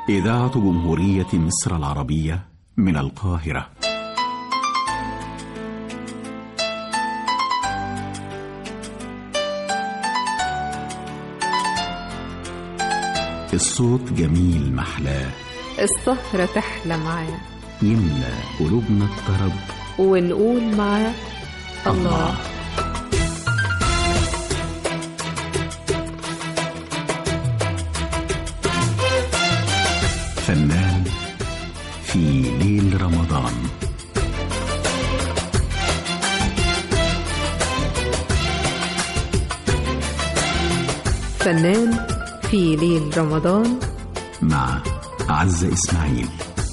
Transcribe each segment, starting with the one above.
إذاعة جمهورية مصر العربية من القاهرة الصوت جميل محلاه السهرة تحلى معاه يملى قلوبنا الطرب ونقول معاه الله فنان في ليل رمضان فنان في ليل رمضان مع عزة إسماعيل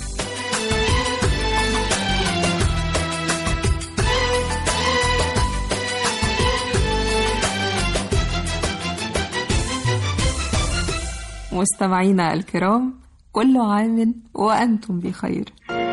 مستمعينا الكرام كل عام وأنتم بخير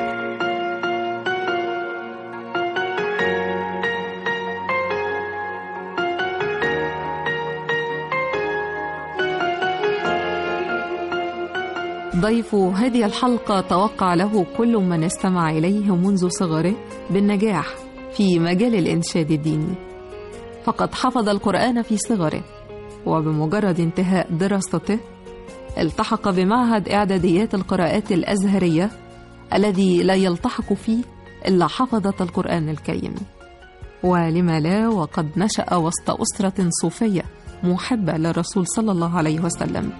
ضيف هذه الحلقة توقع له كل من استمع إليه منذ صغره بالنجاح في مجال الإنشاد الديني فقد حفظ القرآن في صغره وبمجرد انتهاء دراسته التحق بمعهد إعداديات القراءات الأزهرية الذي لا يلتحق فيه إلا حفظة القرآن الكريم ولما لا وقد نشأ وسط أسرة صوفية محبة للرسول صلى الله عليه وسلم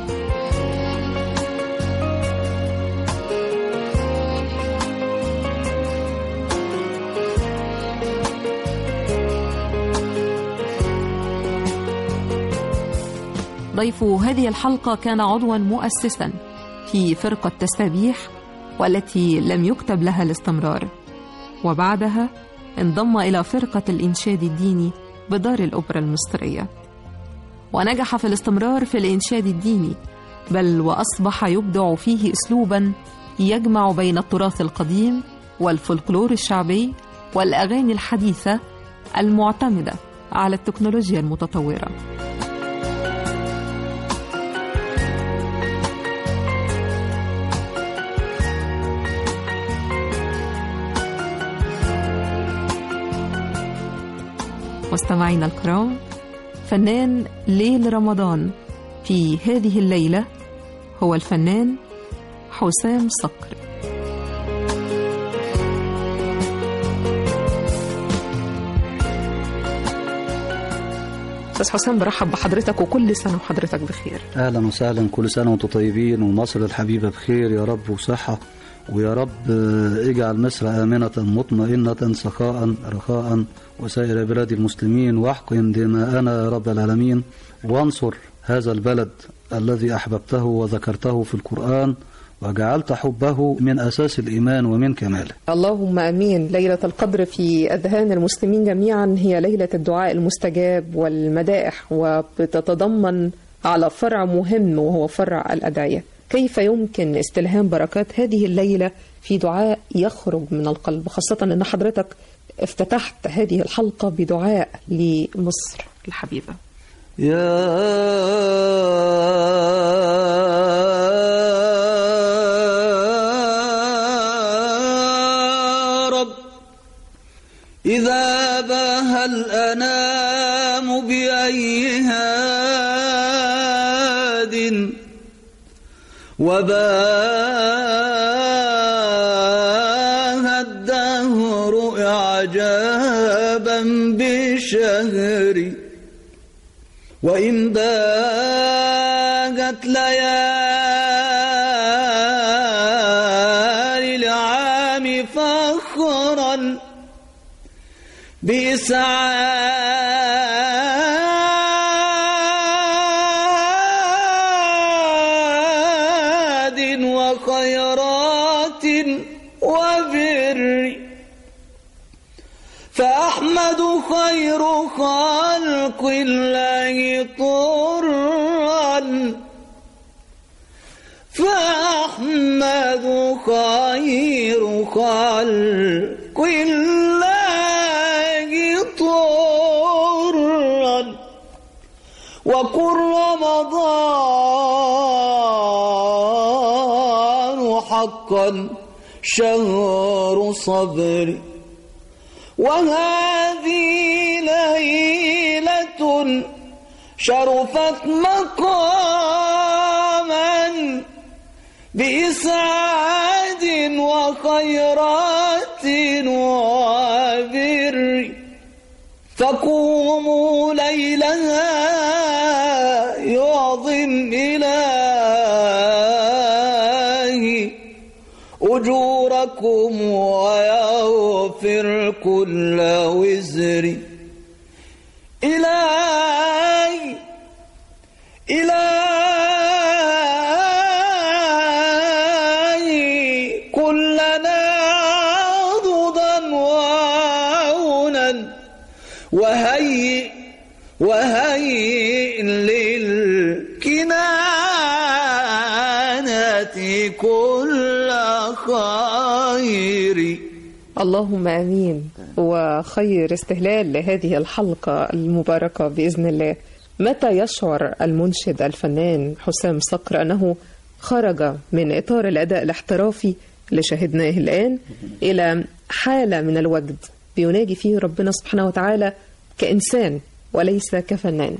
ضيف هذه الحلقة كان عضوا مؤسسا في فرقة تسابيح والتي لم يكتب لها الاستمرار وبعدها انضم إلى فرقة الإنشاد الديني بدار الأوبرا المصرية ونجح في الاستمرار في الإنشاد الديني بل وأصبح يبدع فيه أسلوبا يجمع بين التراث القديم والفولكلور الشعبي والأغاني الحديثة المعتمدة على التكنولوجيا المتطورة مستمعينا الكرام فنان ليل رمضان في هذه الليلة هو الفنان حسام صقر أستاذ حسام برحب بحضرتك وكل سنة وحضرتك بخير اهلا وسهلا كل سنه وانتم طيبين ومصر الحبيبه بخير يا رب وصحه ويا رب آه، اجعل مصر امنه مطمئنه سخاء رخاء وسائر بلاد المسلمين واحقن دماءنا يا رب العالمين وانصر هذا البلد الذي احببته وذكرته في القران وجعلت حبه من اساس الايمان ومن كماله اللهم امين ليله القدر في اذهان المسلمين جميعا هي ليله الدعاء المستجاب والمدائح وبتتضمن على فرع مهم وهو فرع الادعيه كيف يمكن استلهام بركات هذه الليله في دعاء يخرج من القلب خاصه ان حضرتك افتتحت هذه الحلقه بدعاء لمصر الحبيبه يا رب إذا باه الأنام بأي هاد وباه الدهر إعجابا بشهري وإن باغت ليالي العام فخرا بسعاد وخيرات وبر فأحمد خير خلق الله طرا فأحمد خير خلق الله طرا وقل رمضان حقا شهر صبر وهذه ليلة شرفت مقاما بإسعاد وخيرات وبر فقوموا ليلها يعظم إلهي أجوركم ويغفر كل وزر إلهي إلهي كلنا عضدا وعونا وهيئ وهيئ للكنانة كل خير اللهم امين وخير استهلال لهذه الحلقه المباركه باذن الله متى يشعر المنشد الفنان حسام صقر انه خرج من اطار الاداء الاحترافي اللي شاهدناه الان الى حاله من الوجد بيناجي فيه ربنا سبحانه وتعالى كانسان وليس كفنان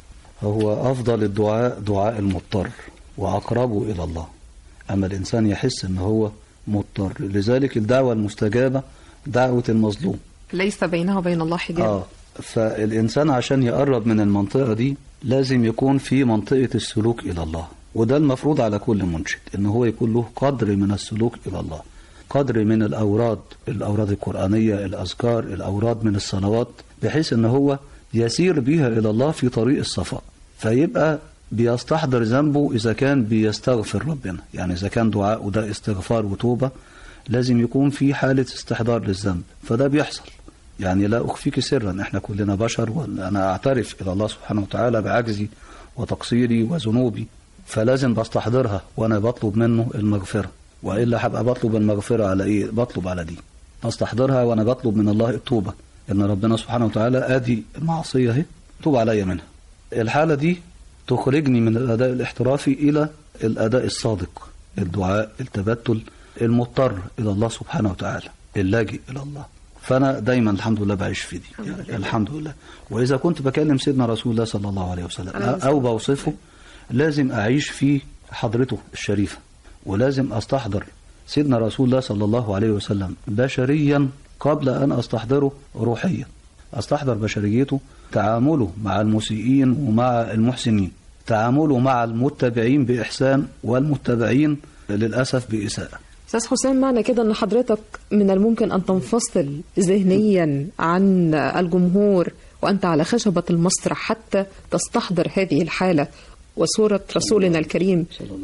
هو أفضل الدعاء دعاء المضطر وأقربه إلى الله أما الإنسان يحس أن هو مضطر لذلك الدعوة المستجابة دعوة المظلوم ليس بينه وبين الله حجاب آه فالإنسان عشان يقرب من المنطقة دي لازم يكون في منطقة السلوك إلى الله وده المفروض على كل منشد إن هو يكون له قدر من السلوك إلى الله قدر من الأوراد الأوراد القرآنية الأذكار الأوراد من الصلوات بحيث إن هو يسير بها إلى الله في طريق الصفاء فيبقى بيستحضر ذنبه إذا كان بيستغفر ربنا يعني إذا كان دعاء وده استغفار وتوبة لازم يكون في حالة استحضار للذنب فده بيحصل يعني لا أخفيك سرا إحنا كلنا بشر وأنا أعترف إلى الله سبحانه وتعالى بعجزي وتقصيري وذنوبي فلازم بستحضرها وأنا بطلب منه المغفرة وإلا هبقى بطلب المغفرة على إيه بطلب على دي بستحضرها وأنا بطلب من الله التوبة إن ربنا سبحانه وتعالى أدي معصية اهي توب عليا منها الحالة دي تخرجني من الأداء الاحترافي إلى الأداء الصادق الدعاء التبتل المضطر إلى الله سبحانه وتعالى اللاجئ إلى الله فأنا دايما الحمد لله بعيش في دي الحمد يعني الحمد لله وإذا كنت بكلم سيدنا رسول الله صلى الله عليه وسلم عليه الصلاة أو بوصفه لازم أعيش في حضرته الشريفة ولازم أستحضر سيدنا رسول الله صلى الله عليه وسلم بشريا قبل أن أستحضره روحيا أستحضر بشريته تعامله مع المسيئين ومع المحسنين تعامله مع المتبعين بإحسان والمتبعين للأسف بإساءة استاذ حسام معنى كده ان حضرتك من الممكن ان تنفصل ذهنيا عن الجمهور وانت على خشبه المسرح حتى تستحضر هذه الحاله وصوره رسولنا الكريم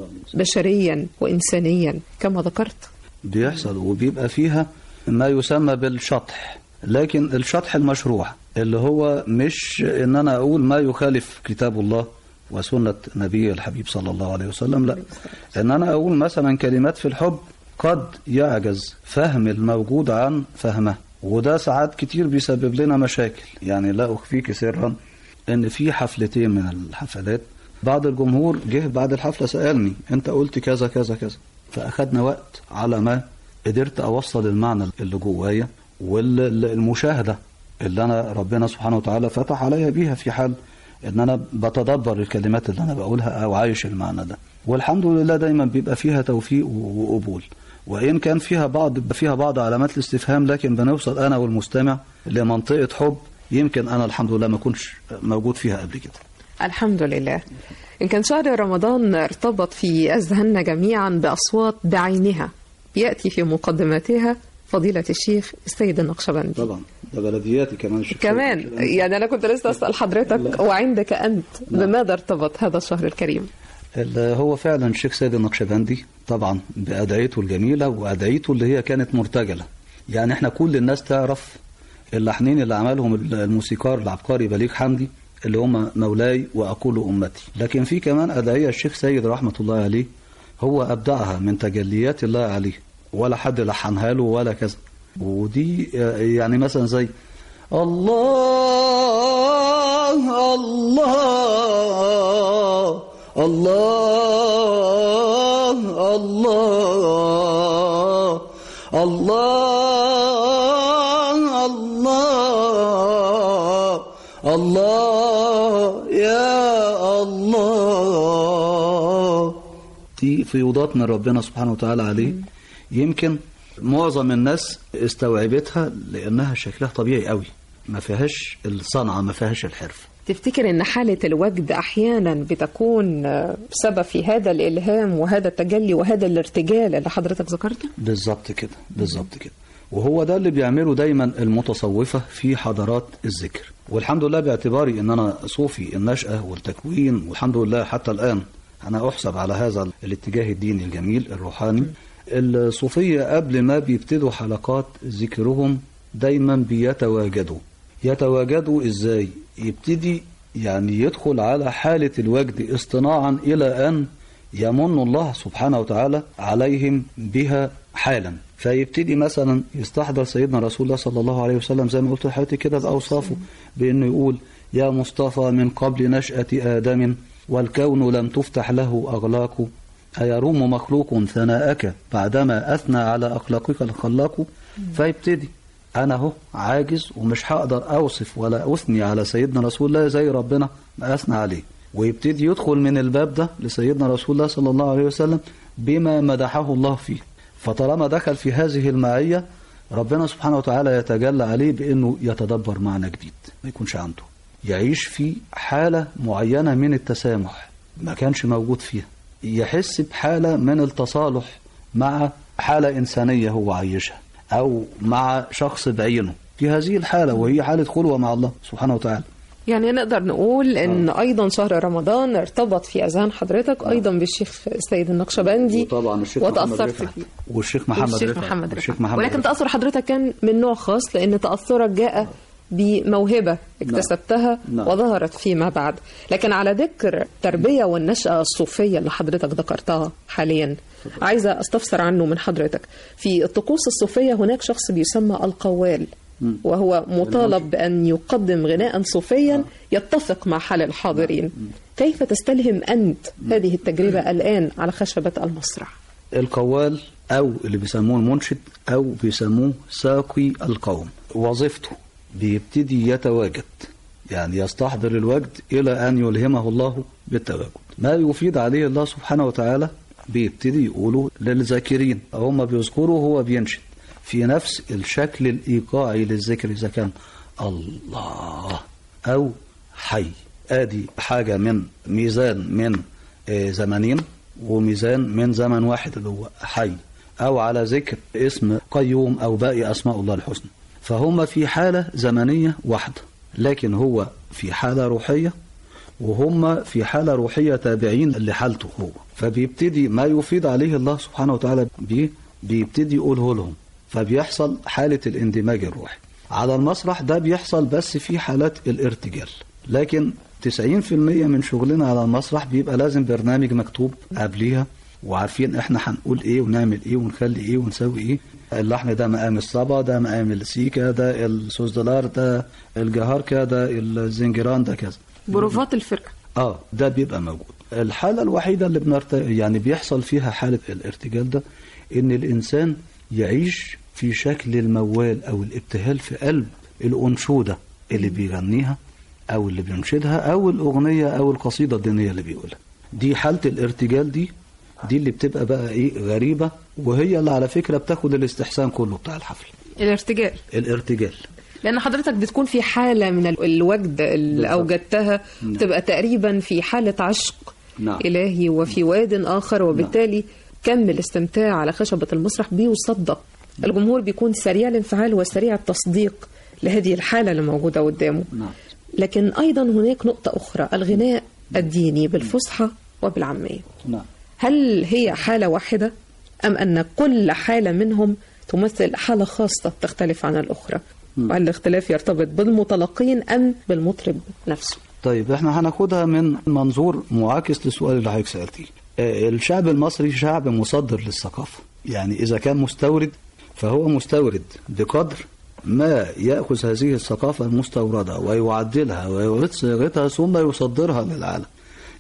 بشريا وانسانيا كما ذكرت بيحصل وبيبقى فيها ما يسمى بالشطح لكن الشطح المشروع اللي هو مش ان انا اقول ما يخالف كتاب الله وسنة نبي الحبيب صلى الله عليه وسلم لا ان انا اقول مثلا كلمات في الحب قد يعجز فهم الموجود عن فهمه وده ساعات كتير بيسبب لنا مشاكل يعني لا اخفيك سرا ان في حفلتين من الحفلات بعض الجمهور جه بعد الحفلة سألني انت قلت كذا كذا كذا فأخدنا وقت على ما قدرت أوصل المعنى اللي جوايا والمشاهدة اللي أنا ربنا سبحانه وتعالى فتح عليا بيها في حال إن أنا بتدبر الكلمات اللي أنا بقولها أو عايش المعنى ده والحمد لله دايما بيبقى فيها توفيق وقبول وإن كان فيها بعض فيها بعض علامات الاستفهام لكن بنوصل أنا والمستمع لمنطقة حب يمكن أنا الحمد لله ما كنتش موجود فيها قبل كده الحمد لله إن كان شهر رمضان ارتبط في أذهاننا جميعا بأصوات بعينها يأتي في مقدمتها فضيلة الشيخ السيد النقشبندي طبعا ده بلدياتي كمان الشيخ كمان سيد يعني أنا كنت لسه أسأل حضرتك وعندك أنت بماذا ارتبط هذا الشهر الكريم اللي هو فعلا الشيخ سيد النقشبندي طبعا بأدعيته الجميلة وأدعيته اللي هي كانت مرتجلة يعني احنا كل الناس تعرف اللحنين اللي عملهم الموسيقار العبقري بليغ حمدي اللي هم مولاي وأقول أمتي لكن في كمان أدعية الشيخ سيد رحمة الله عليه هو أبدعها من تجليات الله عليه ولا حد لحنها له ولا كذا ودي يعني مثلا زي الله الله الله الله الله الله الله يا الله دي فيوضات من ربنا سبحانه وتعالى عليه يمكن معظم الناس استوعبتها لانها شكلها طبيعي قوي ما فيهاش الصنعه ما فيهاش الحرفه تفتكر ان حالة الوجد احيانا بتكون آه، سبب في هذا الالهام وهذا التجلي وهذا الارتجال اللي حضرتك ذكرته؟ بالظبط كده بالظبط كده وهو ده اللي بيعمله دايما المتصوفة في حضارات الذكر والحمد لله باعتباري ان انا صوفي النشأة والتكوين والحمد لله حتى الان انا احسب على هذا الاتجاه الديني الجميل الروحاني الصوفية قبل ما بيبتدوا حلقات ذكرهم دايما بيتواجدوا يتواجدوا ازاي يبتدي يعني يدخل على حالة الوجد اصطناعا الى ان يمن الله سبحانه وتعالى عليهم بها حالا فيبتدي مثلا يستحضر سيدنا رسول الله صلى الله عليه وسلم زي ما قلت لحضرتك كده بأوصافه بأنه يقول يا مصطفى من قبل نشأة آدم والكون لم تفتح له أغلاق أيروم مخلوق ثناءك بعدما أثنى على أخلاقك الخلاق فيبتدي أنا أهو عاجز ومش هقدر أوصف ولا أثني على سيدنا رسول الله زي ربنا ما أثنى عليه ويبتدي يدخل من الباب ده لسيدنا رسول الله صلى الله عليه وسلم بما مدحه الله فيه فطالما دخل في هذه المعية ربنا سبحانه وتعالى يتجلى عليه بأنه يتدبر معنى جديد ما يكونش عنده يعيش في حالة معينة من التسامح ما كانش موجود فيها يحس بحالة من التصالح مع حالة إنسانية هو عايشها أو مع شخص بعينه في هذه الحالة وهي حالة خلوة مع الله سبحانه وتعالى يعني نقدر نقول ان ايضا شهر رمضان ارتبط في اذهان حضرتك ايضا بالشيخ سيد النقشبندي وطبعا الشيخ محمد وتاثرت رفعت فيه والشيخ محمد والشيخ رفعت محمد والشيخ رفعت محمد ولكن رفعت. تاثر حضرتك كان من نوع خاص لان تاثرك جاء بموهبه اكتسبتها نعم. وظهرت فيما بعد لكن على ذكر التربيه والنشاه الصوفيه اللي حضرتك ذكرتها حاليا عايزه استفسر عنه من حضرتك في الطقوس الصوفيه هناك شخص بيسمى القوال وهو مطالب بأن يقدم غناء صوفيا يتفق مع حال الحاضرين كيف تستلهم أنت هذه التجربة الآن على خشبة المسرح القوال أو اللي بيسموه المنشد أو بيسموه ساقي القوم وظيفته بيبتدي يتواجد يعني يستحضر الوجد إلى أن يلهمه الله بالتواجد ما يفيد عليه الله سبحانه وتعالى بيبتدي يقوله للذاكرين هم بيذكروا هو بينشد في نفس الشكل الإيقاعي للذكر إذا كان الله أو حي آدي حاجة من ميزان من آه، زمنين وميزان من زمن واحد اللي هو حي أو على ذكر اسم قيوم أو باقي أسماء الله الحسنى فهم في حالة زمنية واحدة لكن هو في حالة روحية وهم في حالة روحية تابعين لحالته هو فبيبتدي ما يفيد عليه الله سبحانه وتعالى بيه بيبتدي يقوله لهم فبيحصل حالة الاندماج الروحي على المسرح ده بيحصل بس في حالات الارتجال لكن 90% من شغلنا على المسرح بيبقى لازم برنامج مكتوب قبليها وعارفين احنا هنقول ايه ونعمل ايه ونخلي ايه ونسوي ايه اللحن ده مقام الصبا ده مقام السيكا ده السوس دولار ده الجهاركا ده الزنجران ده كذا بروفات الفرقة اه ده بيبقى موجود الحالة الوحيدة اللي بنرت... يعني بيحصل فيها حالة الارتجال ده ان الانسان يعيش في شكل الموال او الابتهال في قلب الانشودة اللي بيغنيها او اللي بينشدها او الاغنية او القصيدة الدينية اللي بيقولها دي حالة الارتجال دي دي اللي بتبقى بقى ايه غريبة وهي اللي على فكرة بتاخد الاستحسان كله بتاع الحفل الارتجال الارتجال لأن حضرتك بتكون في حالة من ال- الوجد اللي بالضبط. أوجدتها تبقى تقريبا في حالة عشق نعم. إلهي وفي واد آخر وبالتالي كم الاستمتاع على خشبة المسرح بيصدق الجمهور بيكون سريع الانفعال وسريع التصديق لهذه الحالة اللي موجودة قدامه نعم لكن أيضا هناك نقطة أخرى الغناء الديني بالفصحى وبالعامية نعم هل هي حالة واحدة أم أن كل حالة منهم تمثل حالة خاصة تختلف عن الأخرى وهل الاختلاف يرتبط بالمتلقين أم بالمطرب نفسه طيب احنا هناخدها من منظور معاكس للسؤال اللي حضرتك سالتيه. آه، الشعب المصري شعب مصدر للثقافه، يعني اذا كان مستورد فهو مستورد بقدر ما ياخذ هذه الثقافه المستورده ويعدلها ويعيد صياغتها ثم يصدرها للعالم.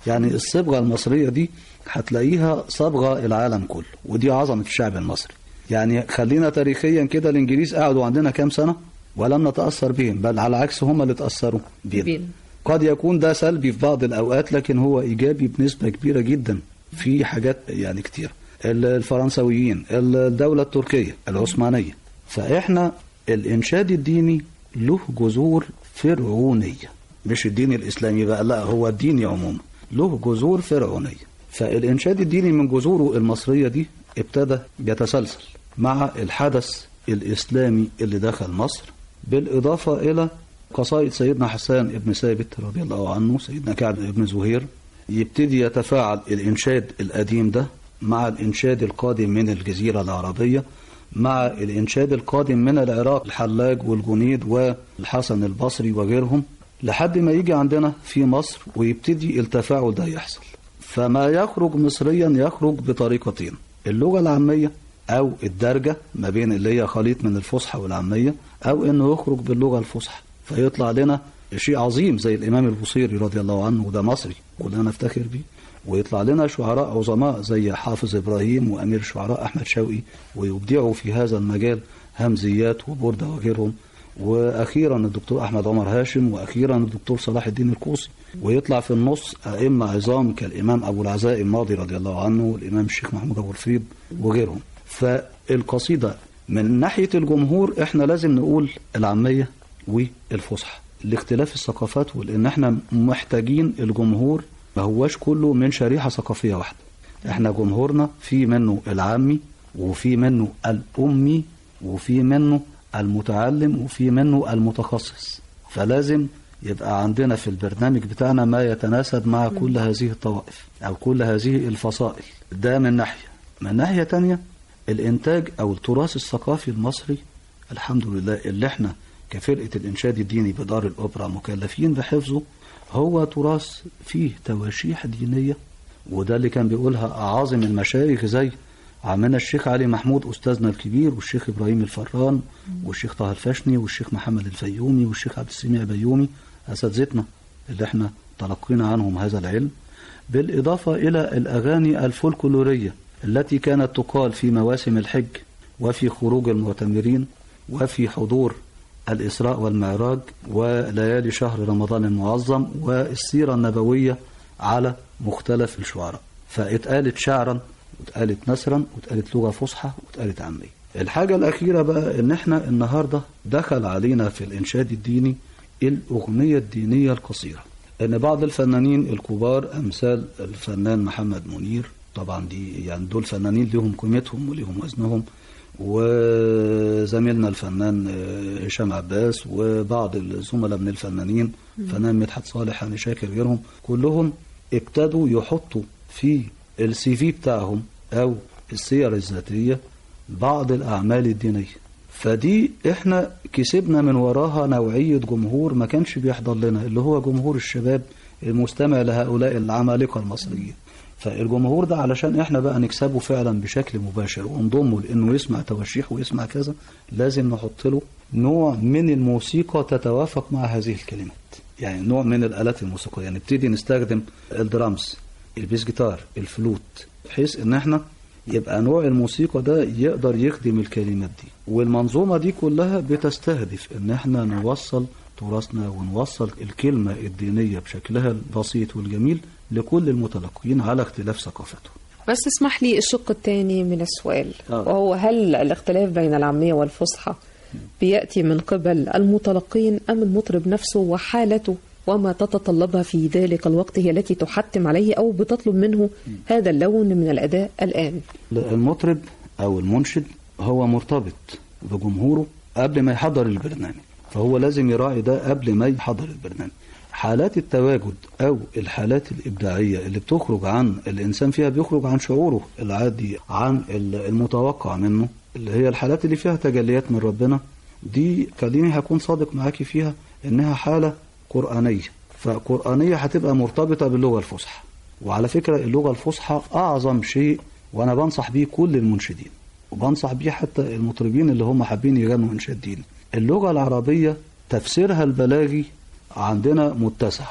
يعني الصبغة المصرية دي هتلاقيها صبغة العالم كله ودي عظمة الشعب المصري يعني خلينا تاريخيا كده الإنجليز قعدوا عندنا كام سنة ولم نتأثر بهم بل على العكس هم اللي تأثروا بينا بينا. قد يكون ده سلبي في بعض الأوقات لكن هو إيجابي بنسبة كبيرة جدا في حاجات يعني كتير الفرنسويين الدولة التركية العثمانية فإحنا الإنشاد الديني له جذور فرعونية مش الدين الإسلامي بقى لا هو الديني عموما له جذور فرعونية فالإنشاد الديني من جذوره المصرية دي ابتدى يتسلسل مع الحدث الإسلامي اللي دخل مصر بالإضافة إلى قصائد سيدنا حسان ابن ثابت رضي الله عنه سيدنا كعب ابن زهير يبتدي يتفاعل الإنشاد القديم ده مع الإنشاد القادم من الجزيرة العربية مع الإنشاد القادم من العراق الحلاج والجنيد والحسن البصري وغيرهم لحد ما يجي عندنا في مصر ويبتدي التفاعل ده يحصل فما يخرج مصريا يخرج بطريقتين اللغة العامية أو الدرجة ما بين اللي هي خليط من الفصحى والعامية أو إنه يخرج باللغة الفصحى فيطلع لنا شيء عظيم زي الإمام البصيري رضي الله عنه وده مصري كلنا نفتخر بيه ويطلع لنا شعراء عظماء زي حافظ إبراهيم وأمير الشعراء أحمد شوقي ويبدعوا في هذا المجال همزيات وبردة وغيرهم وأخيرا الدكتور أحمد عمر هاشم وأخيرا الدكتور صلاح الدين الكوسي ويطلع في النص أئمة عظام كالإمام أبو العزاء الماضي رضي الله عنه والإمام الشيخ محمود أبو الفريد وغيرهم فالقصيدة من ناحية الجمهور إحنا لازم نقول العامية والفصحى لاختلاف الثقافات ولأن إحنا محتاجين الجمهور ما هواش كله من شريحة ثقافية واحدة إحنا جمهورنا في منه العامي وفي منه الأمي وفي منه المتعلم وفي منه المتخصص فلازم يبقى عندنا في البرنامج بتاعنا ما يتناسب مع كل هذه الطوائف أو كل هذه الفصائل ده من ناحية من ناحية تانية الإنتاج أو التراث الثقافي المصري الحمد لله اللي احنا كفرقة الإنشاد الديني بدار الأوبرا مكلفين بحفظه هو تراث فيه تواشيح دينية وده اللي كان بيقولها أعاظم المشايخ زي عمنا الشيخ علي محمود أستاذنا الكبير والشيخ إبراهيم الفران والشيخ طه الفشني والشيخ محمد الفيومي والشيخ عبد السميع بيومي أساتذتنا اللي احنا تلقينا عنهم هذا العلم بالإضافة إلى الأغاني الفولكلورية التي كانت تقال في مواسم الحج وفي خروج المعتمرين وفي حضور الإسراء والمعراج وليالي شهر رمضان المعظم والسيرة النبوية على مختلف الشعراء فاتقالت شعرا واتقالت نثرا واتقالت لغة فصحى واتقالت عامية الحاجة الأخيرة بقى إن إحنا النهاردة دخل علينا في الإنشاد الديني الأغنية الدينية القصيرة إن بعض الفنانين الكبار أمثال الفنان محمد منير طبعا دي يعني دول فنانين لهم قيمتهم ولهم وزنهم وزميلنا الفنان هشام عباس وبعض الزملاء من الفنانين فنان مدحت صالح هاني شاكر غيرهم كلهم ابتدوا يحطوا في السي في بتاعهم او السير الذاتيه بعض الاعمال الدينيه فدي احنا كسبنا من وراها نوعيه جمهور ما كانش بيحضر لنا اللي هو جمهور الشباب المستمع لهؤلاء العمالقه المصريين فالجمهور ده علشان احنا بقى نكسبه فعلا بشكل مباشر ونضمه لانه يسمع توشيح ويسمع كذا لازم نحط له نوع من الموسيقى تتوافق مع هذه الكلمات يعني نوع من الالات الموسيقيه يعني نبتدي نستخدم الدرامز البيس جيتار الفلوت بحيث ان احنا يبقى نوع الموسيقى ده يقدر يخدم الكلمات دي والمنظومه دي كلها بتستهدف ان احنا نوصل تراثنا ونوصل الكلمه الدينيه بشكلها البسيط والجميل لكل المتلقين على اختلاف ثقافتهم بس اسمح لي الشق الثاني من السؤال آه. وهو هل الاختلاف بين العامية والفصحى بيأتي من قبل المتلقين أم المطرب نفسه وحالته وما تتطلبها في ذلك الوقت هي التي تحتم عليه أو بتطلب منه هذا اللون من الأداء الآن المطرب او المنشد هو مرتبط بجمهوره قبل ما يحضر البرنامج فهو لازم يراعي ده قبل ما يحضر البرنامج حالات التواجد او الحالات الابداعيه اللي بتخرج عن الانسان فيها بيخرج عن شعوره العادي عن المتوقع منه اللي هي الحالات اللي فيها تجليات من ربنا دي خليني هكون صادق معاكي فيها انها حاله قرانيه فقرانيه هتبقى مرتبطه باللغه الفصحى وعلى فكره اللغه الفصحى اعظم شيء وانا بنصح بيه كل المنشدين وبنصح بيه حتى المطربين اللي هم حابين يغنوا انشاد ديني اللغه العربيه تفسيرها البلاغي عندنا متسع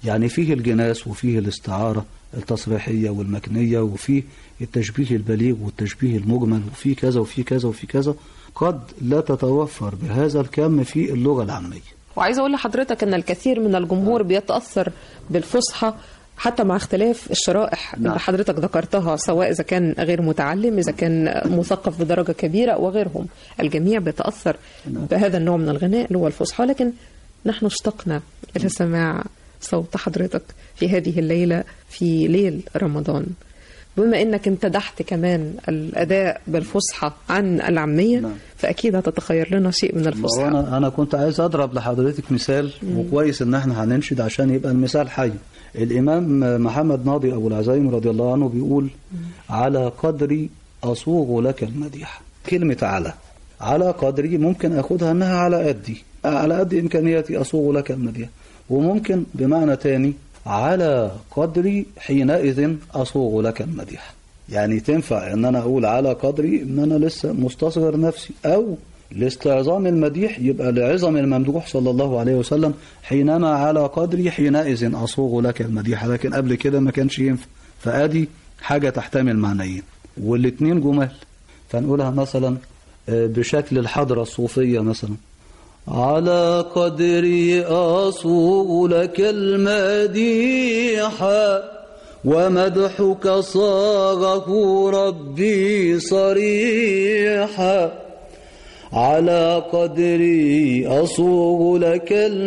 يعني فيه الجناس وفيه الاستعارة التصريحية والمكنية وفيه التشبيه البليغ والتشبيه المجمل وفيه كذا وفيه كذا وفيه كذا قد لا تتوفر بهذا الكم في اللغة العامية وعايزه اقول لحضرتك ان الكثير من الجمهور بيتاثر بالفصحى حتى مع اختلاف الشرائح نعم. اللي حضرتك ذكرتها سواء اذا كان غير متعلم اذا كان مثقف بدرجه كبيره وغيرهم الجميع بيتاثر بهذا النوع من الغناء اللي هو الفصحى لكن نحن اشتقنا الى سماع صوت حضرتك في هذه الليله في ليل رمضان بما انك امتدحت كمان الاداء بالفصحى عن العاميه نعم. فاكيد هتتخير لنا شيء من ما هو الفصحى انا انا كنت عايز اضرب لحضرتك مثال وكويس ان احنا هننشد عشان يبقى المثال حي الامام محمد ناضي ابو العزايم رضي الله عنه بيقول على قدري اصوغ لك المديح كلمه على على قدري ممكن اخدها انها على قدي على قد امكانياتي اصوغ لك المديح وممكن بمعنى تاني على قدري حينئذ اصوغ لك المديح يعني تنفع ان انا اقول على قدري ان انا لسه مستصغر نفسي او لاستعظام المديح يبقى لعظم الممدوح صلى الله عليه وسلم حينما على قدري حينئذ اصوغ لك المديح لكن قبل كده ما كانش ينفع فادي حاجه تحتمل معنيين والاثنين جمال فنقولها مثلا آه، بشكل الحضره الصوفيه مثلا على قدري أصوغ لك المديح ومدحك صاغه ربي صريحا على قدري أصوغ لك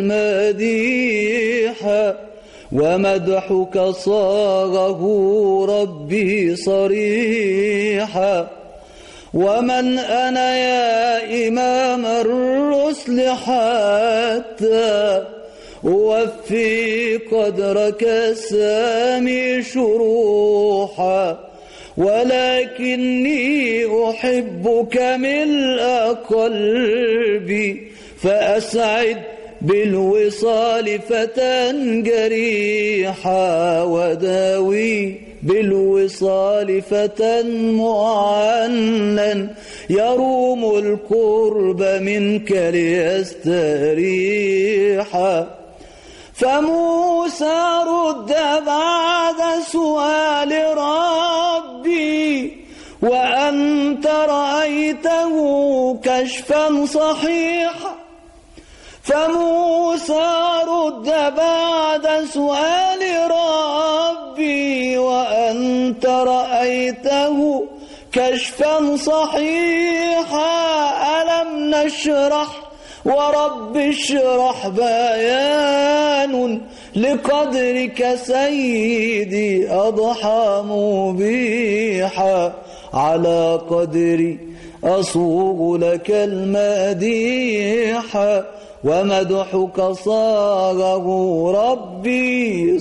المديح ومدحك صاغه ربي صريحا ومن أنا يا إمام الرسل حتى أوفي قدرك السامي شروحا ولكني أحبك ملء قلبي فأسعد بالوصال فتى جريحا وداوي بالوصال فتى معنا يروم القرب منك ليستريحا فموسى رد بعد سؤال ربي وأنت رأيته كشفا صحيحا فموسى رد بعد سؤال ربي وأنت رأيته كشفا صحيحا ألم نشرح ورب اشرح بيان لقدرك سيدي أضحى مبيحا على قدري أصوغ لك المديح ومدحك صاغه ربي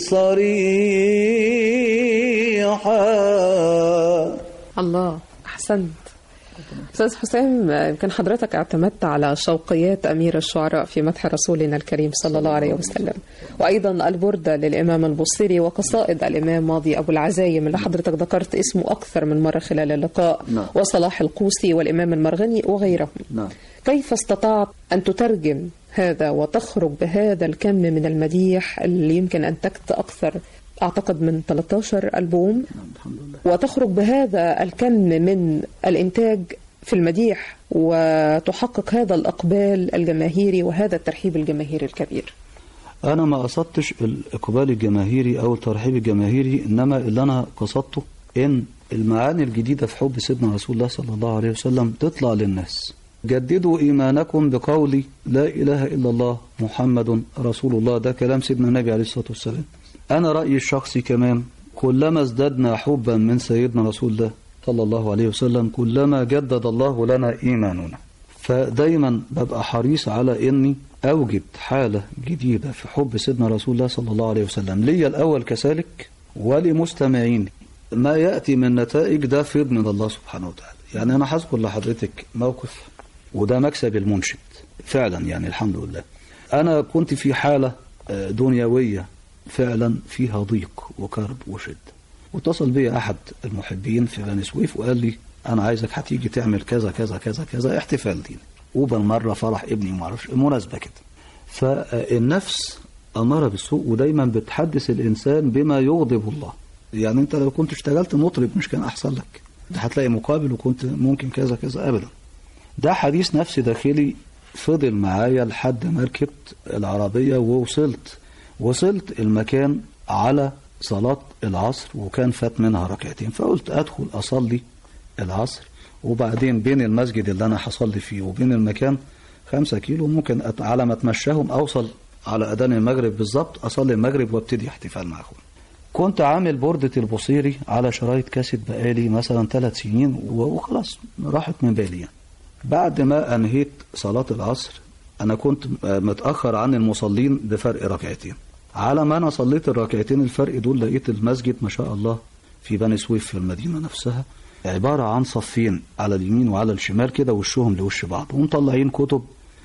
صريحا الله احسنت استاذ حسام يمكن حضرتك اعتمدت على شوقيات امير الشعراء في مدح رسولنا الكريم صلى الله عليه وسلم وايضا البرده للامام البصيري وقصائد الامام ماضي ابو العزايم اللي حضرتك ذكرت اسمه اكثر من مره خلال اللقاء نعم. وصلاح القوسي والامام المرغني وغيرهم نعم كيف استطعت ان تترجم هذا وتخرج بهذا الكم من المديح اللي يمكن انتجت اكثر اعتقد من 13 البوم نعم الحمد لله وتخرج بهذا الكم من الإنتاج في المديح وتحقق هذا الإقبال الجماهيري وهذا الترحيب الجماهيري الكبير أنا ما قصدتش الإقبال الجماهيري أو الترحيب الجماهيري إنما اللي أنا قصدته إن المعاني الجديدة في حب سيدنا رسول الله صلى الله عليه وسلم تطلع للناس جددوا إيمانكم بقول لا إله إلا الله محمد رسول الله ده كلام سيدنا النبي عليه الصلاة والسلام أنا رأيي الشخصي كمان كلما ازددنا حبا من سيدنا رسول الله صلى الله عليه وسلم كلما جدد الله لنا إيماننا فدايما ببقى حريص على اني اوجد حاله جديده في حب سيدنا رسول الله صلى الله عليه وسلم ليا الاول كذلك ولمستمعيني ما ياتي من نتائج ده فيض من الله سبحانه وتعالى يعني انا هذكر لحضرتك موقف وده مكسب المنشد فعلا يعني الحمد لله انا كنت في حاله آه، دنيويه فعلا فيها ضيق وكرب وشده واتصل بي احد المحبين في بني سويف وقال لي انا عايزك هتيجي تعمل كذا كذا كذا كذا احتفال ديني وبالمره فرح ابني وما اعرفش مناسبه كده فالنفس أمارة بالسوء ودايما بتحدث الإنسان بما يغضب الله يعني أنت لو كنت اشتغلت مطرب مش كان أحسن لك ده هتلاقي مقابل وكنت ممكن كذا كذا أبدا ده حديث نفسي داخلي فضل معايا لحد ما ركبت العربية ووصلت وصلت المكان على صلاة العصر وكان فات منها ركعتين فقلت أدخل أصلي العصر وبعدين بين المسجد اللي أنا هصلي فيه وبين المكان خمسة كيلو ممكن أت- على ما أتمشاهم أوصل على أذان المغرب بالظبط أصلي المغرب وابتدي احتفال مع أخوي كنت عامل بوردة البصيري على شرايط كاسيت بقالي مثلا ثلاث سنين و- وخلاص راحت من بالي يعني. بعد ما أنهيت صلاة العصر أنا كنت آه، متأخر عن المصلين بفرق ركعتين على ما أنا صليت الركعتين الفرق دول لقيت المسجد ما شاء الله في بني سويف في المدينة نفسها عبارة عن صفين على اليمين وعلى الشمال كده وشهم لوش بعض ومطلعين كتب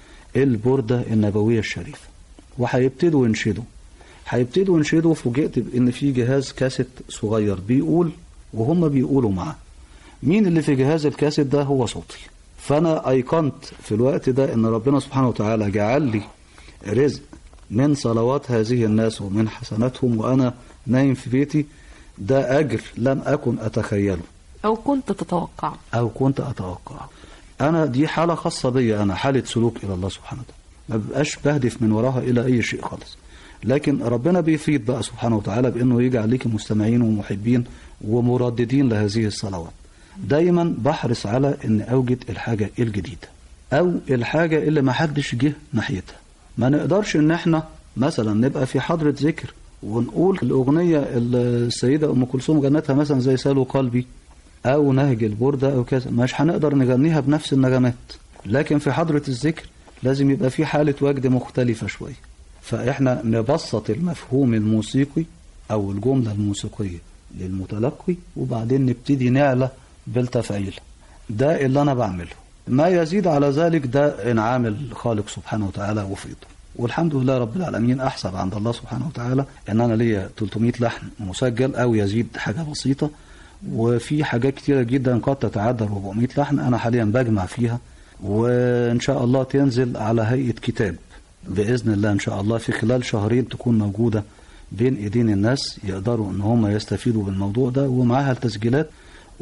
البردة النبوية الشريفة وهيبتدوا ينشدوا هيبتدوا ينشدوا فوجئت بان في جهاز كاسيت صغير بيقول وهم بيقولوا معاه مين اللي في جهاز الكاسيت ده هو صوتي فانا ايقنت في الوقت ده ان ربنا سبحانه وتعالى جعل لي رزق من صلوات هذه الناس ومن حسناتهم وانا نايم في بيتي ده اجر لم اكن اتخيله أو كنت تتوقع او كنت اتوقع انا دي حاله خاصه بي انا حاله سلوك الى الله سبحانه وتعالى ما ببقاش بهدف من وراها الى اي شيء خالص لكن ربنا بيفيد بقى سبحانه وتعالى بانه يجعل ليك مستمعين ومحبين ومرددين لهذه الصلوات دايما بحرص على ان اوجد الحاجه الجديده او الحاجه اللي ما حدش جه ناحيتها ما نقدرش ان احنا مثلا نبقى في حضره ذكر ونقول الاغنيه اللي السيده ام كلثوم غنتها مثلا زي سالوا قلبي او نهج البرده او كذا مش هنقدر نغنيها بنفس النغمات لكن في حضره الذكر لازم يبقى في حاله وجد مختلفه شويه فاحنا نبسط المفهوم الموسيقي او الجمله الموسيقيه للمتلقي وبعدين نبتدي نعلى بالتفعيل ده اللي انا بعمله ما يزيد على ذلك ده انعام الخالق سبحانه وتعالى وفيضه والحمد لله رب العالمين احسب عند الله سبحانه وتعالى ان انا ليا 300 لحن مسجل او يزيد حاجه بسيطه وفي حاجات كتيره جدا قد تتعدى 400 لحن انا حاليا بجمع فيها وان شاء الله تنزل على هيئه كتاب باذن الله ان شاء الله في خلال شهرين تكون موجوده بين ايدين الناس يقدروا ان هم يستفيدوا بالموضوع ده ومعاها التسجيلات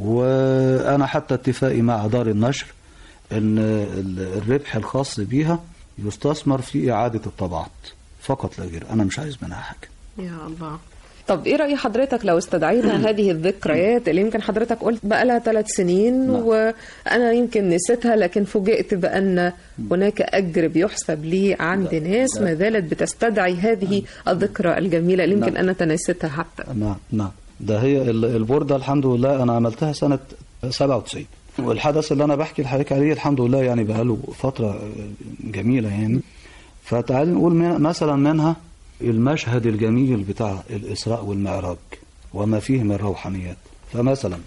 وانا حتى اتفاقي مع دار النشر ان ال- الربح الخاص بيها يستثمر في اعاده الطبعات فقط لا غير انا مش عايز منها حاجه يا الله طب ايه رأي حضرتك لو استدعينا هذه الذكريات اللي يمكن حضرتك قلت بقى لها ثلاث سنين نعم. وانا يمكن نسيتها لكن فوجئت بان هناك اجر بيحسب لي عند لا. ناس لا. ما زالت بتستدعي هذه الذكرى الجميلة اللي يمكن نعم. انا تنسيتها حتى نعم نعم ده هي ال- البوردة الحمد لله أنا عملتها سنة 97 والحدث اللي أنا بحكي لحضرتك عليه الحمد لله يعني بقاله فترة جميلة يعني فتعالي نقول من مثلا منها المشهد الجميل بتاع الإسراء والمعراج وما فيه من روحانيات فمثلا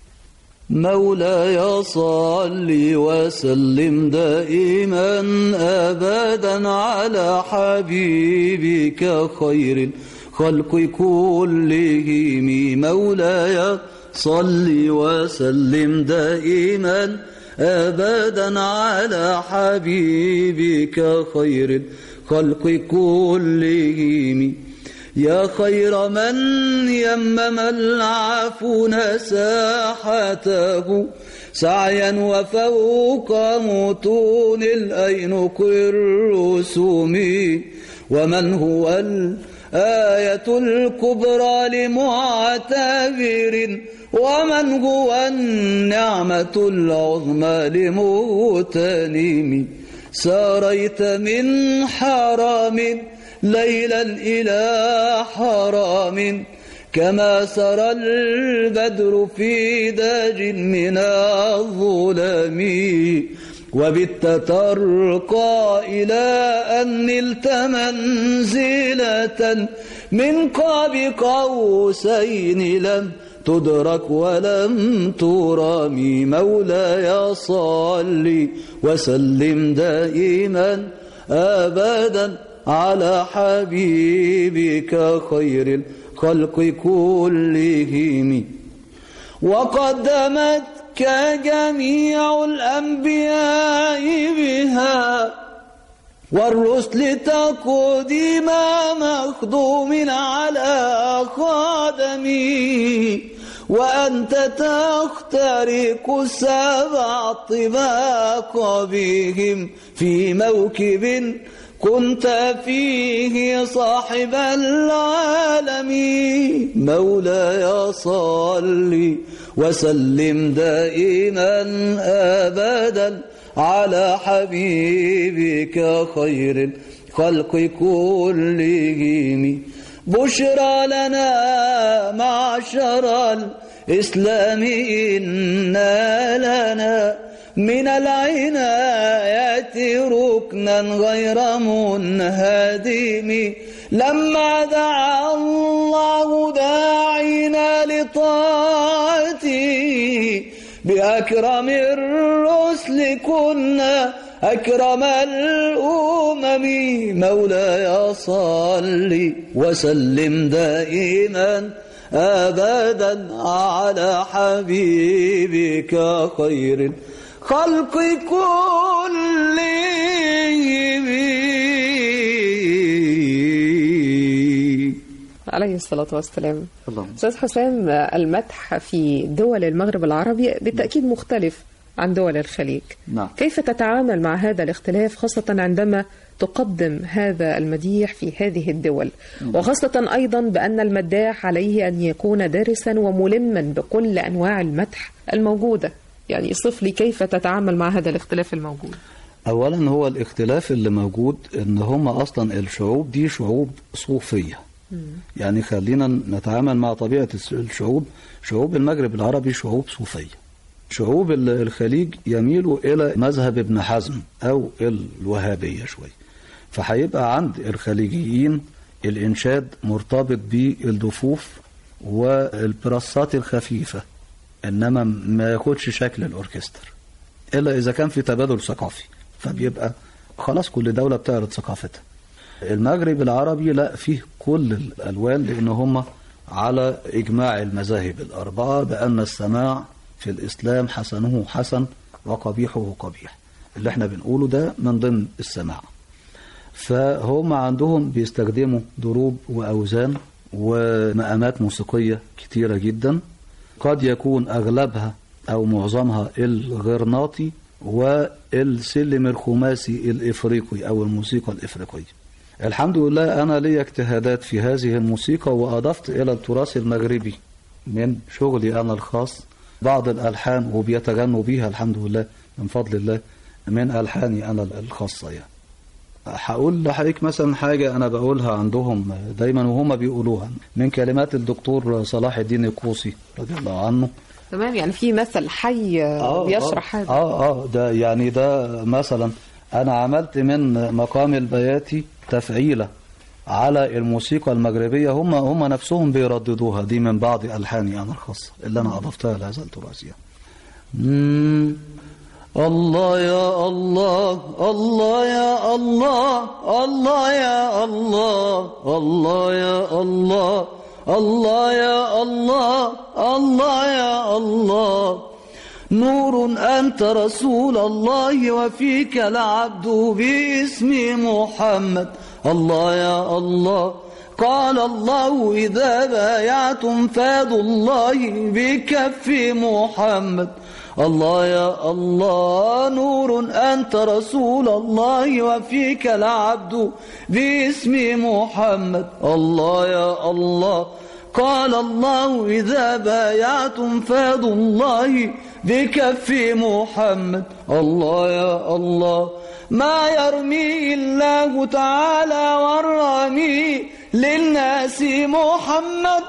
مولاي صل وسلم دائما ابدا على حبيبك خير الخلق كلهم مولاي صل وسلم دائما ابدا على حبيبك خير الخلق كلهم يا خير من يمم العفو ساحته سعيا وفوق متون الأينق الرسوم ومن هو الآية الكبرى لمعتبر ومن هو النعمة العظمى لمغتنم ساريت من حرام ليلا إلى حرام كما سرى البدر في داج من الظلم وبت ترقى إلى أن نلت منزلة من قاب قوسين لم تدرك ولم ترمي مولاي صل وسلم دائما أبدا على حبيبك خير الخلق كلهم وقدمتك جميع الأنبياء بها والرسل تقديم مخدوم على خادمي وأنت تخترق السبع طباق بهم في موكب كنت فيه صاحب العالم مولاي صل وسلم دائما أبدا على حبيبك خير الخلق كلهم بشرى لنا معشر الإسلام إنا لنا من العناية ركنا غير منهدم لما دعا الله داعينا لطاعته بأكرم الرسل كنا أكرم الأمم مولاي صل وسلم دائما أبدا على حبيبك خير الخلق كلهم عليه الصلاة والسلام اللهم أستاذ حسام المدح في دول المغرب العربي بالتأكيد مختلف عن دول الخليج نعم. كيف تتعامل مع هذا الاختلاف خاصة عندما تقدم هذا المديح في هذه الدول وخاصة أيضا بأن المداح عليه أن يكون دارسا وملما بكل أنواع المدح الموجودة يعني صف لي كيف تتعامل مع هذا الاختلاف الموجود اولا هو الاختلاف اللي موجود ان هم اصلا الشعوب دي شعوب صوفيه يعني خلينا نتعامل مع طبيعه الس- الشعوب شعوب المغرب العربي شعوب صوفيه شعوب ال- الخليج يميلوا الى مذهب ابن حزم او الوهابيه شويه فهيبقى عند الخليجيين الانشاد مرتبط بالدفوف والبرصات الخفيفه انما ما ياخدش شكل الاوركستر الا اذا كان في تبادل ثقافي فبيبقى خلاص كل دوله بتعرض ثقافتها المغرب العربي لا فيه كل الالوان لان هم على اجماع المذاهب الاربعه بان السماع في الاسلام حسنه حسن وقبيحه قبيح اللي احنا بنقوله ده من ضمن السماع فهم عندهم بيستخدموا ضروب واوزان ومقامات موسيقيه كتيره جدا قد يكون اغلبها او معظمها الغرناطي والسلم الخماسي الافريقي او الموسيقى الافريقيه. الحمد لله انا لي اجتهادات في هذه الموسيقى واضفت الى التراث المغربي من شغلي انا الخاص بعض الالحان وبيتغنوا بيها الحمد لله من فضل الله من الحاني انا الخاصه يعني. هقول لحضرتك مثلا حاجة أنا بقولها عندهم دايما وهم بيقولوها من كلمات الدكتور صلاح الدين القوسي رضي الله عنه تمام يعني في مثل حي بيشرح آه هذا آه آه ده يعني ده مثلا أنا عملت من مقام البياتي تفعيلة على الموسيقى المغربية هم هم نفسهم بيرددوها دي من بعض ألحاني أنا الخاصة اللي أنا أضفتها لهذا التراث يعني. مم. الله يا الله الله يا الله الله يا الله الله يا الله الله يا الله الله يا الله نور أنت رسول الله وفيك العبد باسم محمد الله يا الله قال الله إذا بايعتم فادوا الله بكف محمد الله يا الله نور أنت رسول الله وفيك العبد باسم محمد الله يا الله قال الله إذا بايعتم فادوا الله بكف محمد الله يا الله ما يرمي الله تعالى والرامي للناس محمد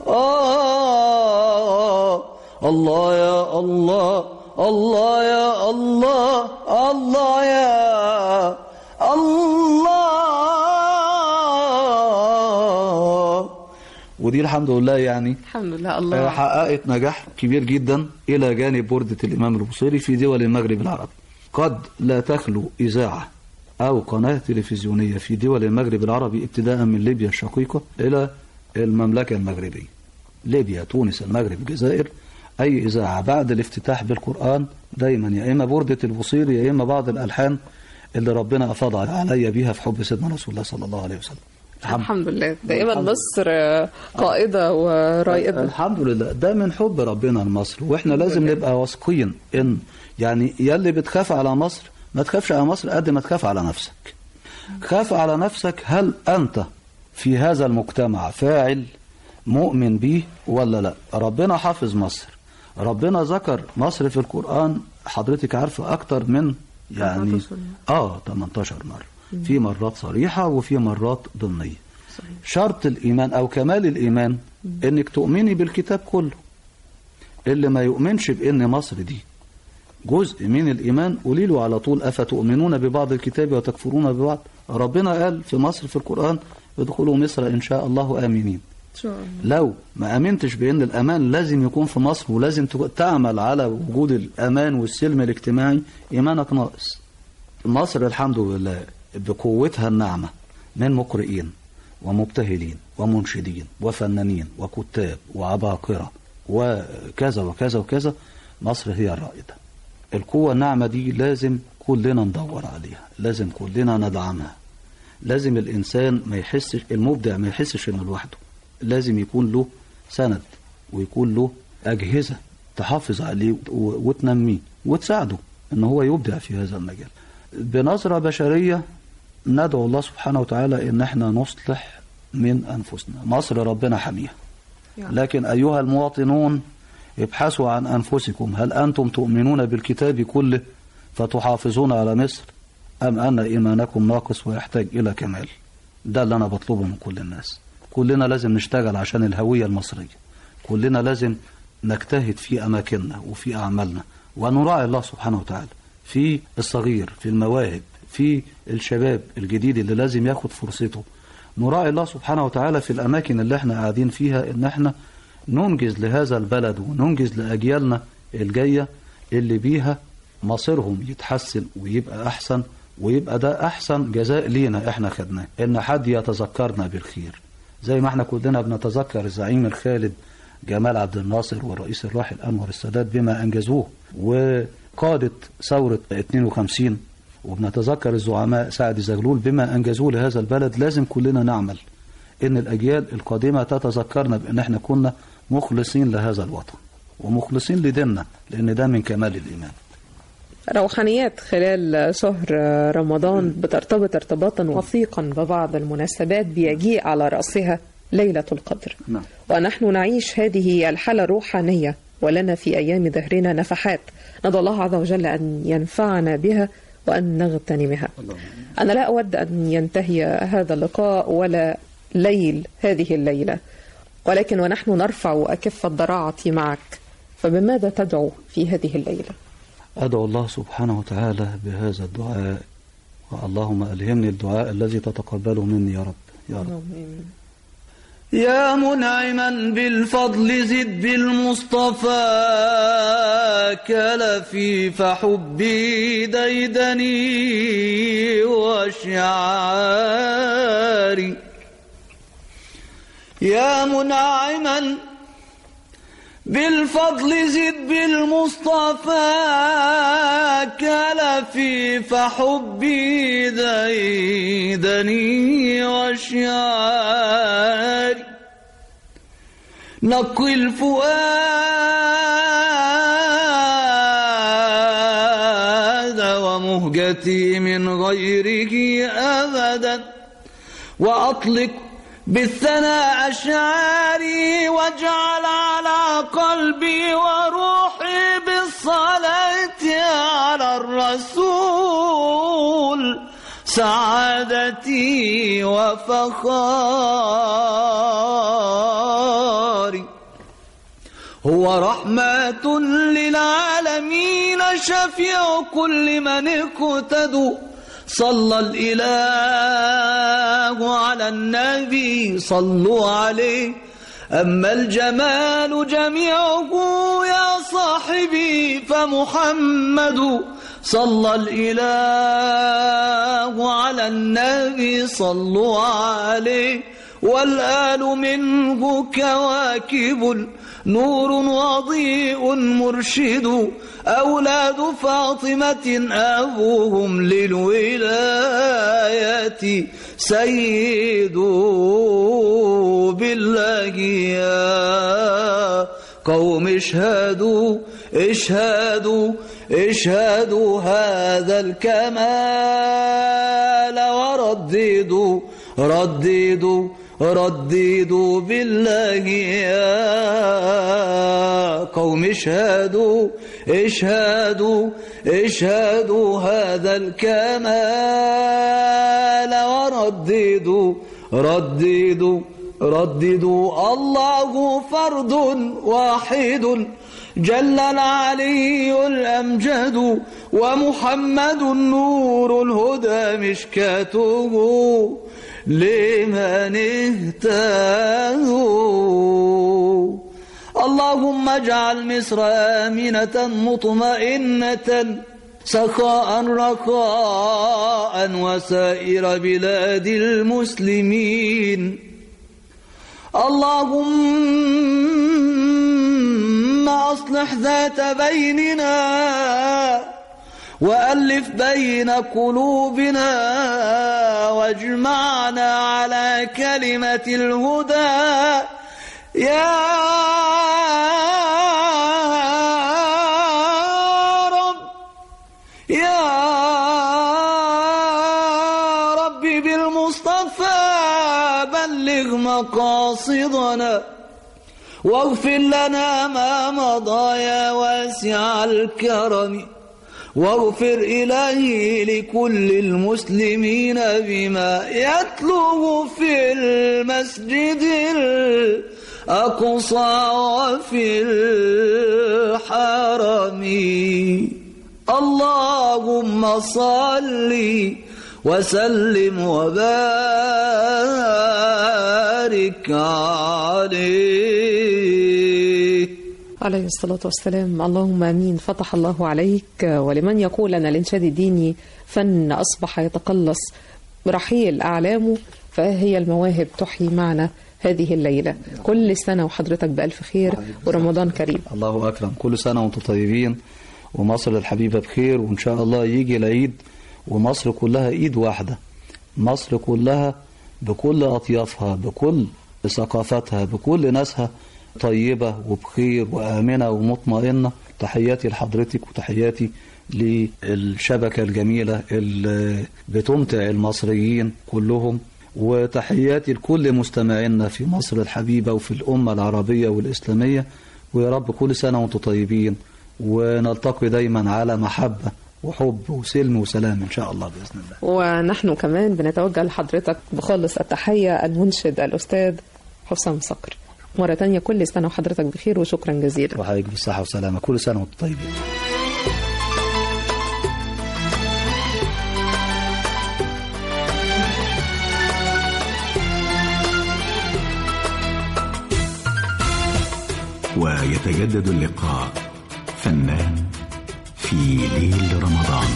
آه الله يا الله الله يا الله الله يا الله ودي الحمد لله يعني الحمد لله آه، الله حققت نجاح كبير جدا إلى جانب بردة الإمام البصيري في دول المغرب العربي قد لا تخلو إذاعة أو قناة تلفزيونية في دول المغرب العربي ابتداء من ليبيا الشقيقة إلى المملكة المغربية ليبيا تونس المغرب الجزائر أي إذاعة بعد الافتتاح بالقرآن دايما يا إما بردة البصيري يا إما بعض الألحان اللي ربنا افاض عليا بيها في حب سيدنا رسول الله صلى الله عليه وسلم الحمد, الحمد لله دائما الحمد مصر قائدة ورائدة الحمد لله ده من حب ربنا لمصر واحنا لازم نبقى واثقين ان يعني يلي بتخاف على مصر ما تخافش على مصر قد ما تخاف على نفسك خاف على نفسك هل انت في هذا المجتمع فاعل مؤمن به ولا لا ربنا حافظ مصر ربنا ذكر مصر في القرآن حضرتك عارفة أكتر من يعني 18 آه 18 مرة في مرات صريحة وفي مرات ضمنية شرط الإيمان أو كمال الإيمان إنك تؤمني بالكتاب كله اللي ما يؤمنش بإن مصر دي جزء من الإيمان قولي له على طول أفتؤمنون ببعض الكتاب وتكفرون ببعض ربنا قال في مصر في القرآن ادخلوا مصر إن شاء الله آمنين إن شاء الله لو ما امنتش بان الامان لازم يكون في مصر ولازم تك- تعمل على وجود الامان والسلم الاجتماعي ايمانك ناقص مصر الحمد لله بقوتها الناعمه من مقرئين ومبتهلين ومنشدين وفنانين وكتاب وعباقره وكذا وكذا وكذا مصر هي الرائده القوه الناعمه دي لازم كلنا ندور عليها لازم كلنا ندعمها لازم الإنسان ما يحسش المبدع ما يحسش إنه لوحده لازم يكون له سند ويكون له أجهزة تحافظ عليه و- وتنميه وتساعده إن هو يبدع في هذا المجال بنظرة بشرية ندعو الله سبحانه وتعالى إن احنا نصلح من أنفسنا مصر ربنا حميها لكن أيها المواطنون ابحثوا عن أنفسكم هل أنتم تؤمنون بالكتاب كله فتحافظون على مصر أم أن إيمانكم ناقص ويحتاج إلى كمال ده اللي أنا بطلبه من كل الناس كلنا لازم نشتغل عشان الهوية المصرية كلنا لازم نجتهد في أماكننا وفي أعمالنا ونراعي الله سبحانه وتعالى في الصغير في المواهب في الشباب الجديد اللي لازم ياخد فرصته نراعي الله سبحانه وتعالى في الأماكن اللي احنا قاعدين فيها إن احنا ننجز لهذا البلد وننجز لأجيالنا الجاية اللي بيها مصيرهم يتحسن ويبقى أحسن ويبقى ده أحسن جزاء لينا احنا خدناه إن حد يتذكرنا بالخير زي ما احنا كلنا بنتذكر الزعيم الخالد جمال عبد الناصر والرئيس الراحل أنور السادات بما أنجزوه وقادة ثورة 52 وبنتذكر الزعماء سعد زغلول بما أنجزوه لهذا البلد لازم كلنا نعمل إن الأجيال القادمة تتذكرنا بأن احنا كنا مخلصين لهذا الوطن ومخلصين لديننا لأن ده من كمال الإيمان روحانيات خلال شهر رمضان بترتبط ارتباطا وثيقا ببعض المناسبات بيجيء على رأسها ليلة القدر نعم. ونحن نعيش هذه الحالة الروحانية ولنا في أيام دهرنا نفحات ندعو الله عز وجل أن ينفعنا بها وأن نغتنمها أنا لا أود أن ينتهي هذا اللقاء ولا ليل هذه الليلة ولكن ونحن نرفع أكف الضراعة معك فبماذا تدعو في هذه الليلة؟ أدعو الله سبحانه وتعالى بهذا الدعاء اللهم ألهمني الدعاء الذي تتقبله مني يا رب يا رب يا منعما بالفضل زد بالمصطفى كلفي فحبي ديدني وشعاري يا منعما بالفضل زد بالمصطفى كلفي فحبي ديدني وشعاري نقي الفؤاد ومهجتي من غيره أبدا وأطلق بالثناء أشعاري واجعل على قلبي وروحي بالصلاة على الرسول سعادتي وفخاري هو رحمة للعالمين شفيع كل من اقتدوا صلى الإله على النبي صلوا عليه أما الجمال جميعه يا صاحبي فمحمد صلى الإله على النبي صلوا عليه والآل منه كواكب نور وضيء مرشد أولاد فاطمة أبوهم للولاية سيد بالله يا قوم اشهدوا اشهدوا اشهدوا هذا الكمال ورددوا رددوا رددوا بالله يا قوم اشهدوا اشهدوا اشهدوا هذا الكمال ورددوا رددوا رددوا الله فرد واحد جل العلي الأمجد ومحمد نور الهدى مشكاته لمن اهتدوا اللهم اجعل مصر آمنة مطمئنة سخاء رخاء وسائر بلاد المسلمين اللهم أصلح ذات بيننا وألف بين قلوبنا واجمعنا على كلمة الهدى يا رب يا رب بالمصطفى بلغ مقاصدنا واغفر لنا ما مضى يا واسع الكرم واغفر إلهي لكل المسلمين بما يتلوه في المسجد الأقصى وفي الحرم اللهم صل وسلم وبارك عليه عليه الصلاة والسلام اللهم امين فتح الله عليك ولمن يقول ان الانشاد الديني فن اصبح يتقلص برحيل اعلامه فهي المواهب تحيي معنا هذه الليلة كل سنة وحضرتك بألف خير ورمضان كريم الله أكرم كل سنة وانتم طيبين ومصر الحبيبة بخير وإن شاء الله يجي العيد ومصر كلها إيد واحدة مصر كلها بكل أطيافها بكل ثقافتها بكل ناسها طيبة وبخير وآمنة ومطمئنة تحياتي لحضرتك وتحياتي للشبكة الجميلة اللي بتمتع المصريين كلهم وتحياتي لكل مستمعينا في مصر الحبيبة وفي الأمة العربية والإسلامية ويا رب كل سنة وانتم طيبين ونلتقي دايما على محبة وحب وسلم وسلام إن شاء الله بإذن الله ونحن كمان بنتوجه لحضرتك بخالص التحية المنشد الأستاذ حسام صقر مرة تانية كل سنة وحضرتك بخير وشكرا جزيلا وحضرتك بالصحة والسلامة كل سنة وانتم طيبين ويتجدد اللقاء فنان في ليل رمضان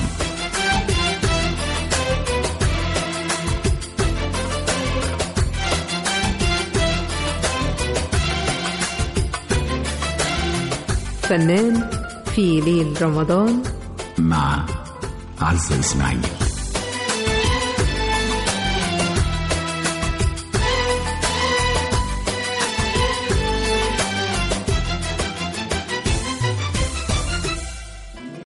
فنان في ليل رمضان مع عزة إسماعيل